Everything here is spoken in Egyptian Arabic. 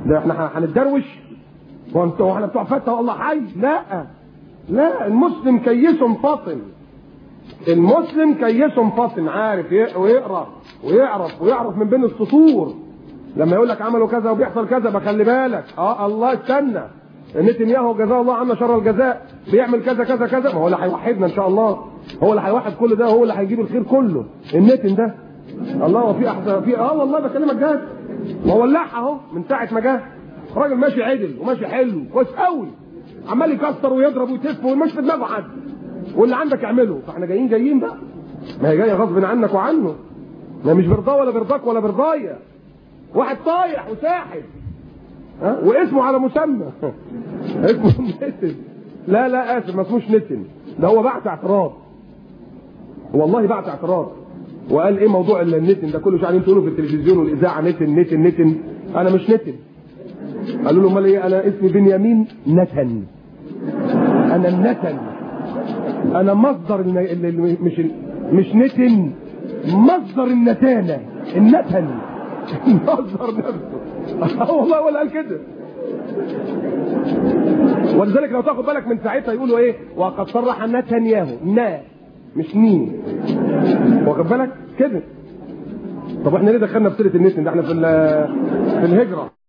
ده احنا هنتدروش وانتوا احنا بتوع فتة والله حي لا لا المسلم كيس فطن المسلم كيس فطن عارف ويقرا ويعرف ويعرف من بين السطور لما يقول لك عملوا كذا وبيحصل كذا بخلي بالك اه الله استنى نتنياهو جزاه الله عنا شر الجزاء بيعمل كذا كذا كذا ما هو اللي هيوحدنا ان شاء الله هو اللي هيوحد كل ده هو اللي هيجيب الخير كله النتن ده الله وفي احسن في اه والله بكلمك جد ما هو ولعها اهو من ساعه ما جه راجل ماشي عدل وماشي حلو كويس قوي عمال يكسر ويضرب ويتف ومش في دماغه حد واللي عندك اعمله فاحنا جايين جايين بقى ما هي جايه غصب عنك وعنه ما مش برضاه ولا برضاك ولا برضايا واحد طايح وساحب ها واسمه على مسمى اسمه نتن لا لا اسف ما اسموش نتن ده هو بعت اعتراض والله بعت اعتراض وقال ايه موضوع النتن ده كله مش عارفين تقولوا في التلفزيون والاذاعه نتن نتن نتن انا مش نتن قالوا له امال ايه انا اسمي بنيامين نتن انا النتن انا مصدر الن... اللي مش مش نتن مصدر النتانه النتن مصدر نفسه والله ولا قال كده ولذلك لو تاخد بالك من ساعتها يقولوا ايه وقد صرح نتنياهو نا مش مين واخد بالك كده طب احنا ليه دخلنا في سيره النتن ده احنا في في الهجره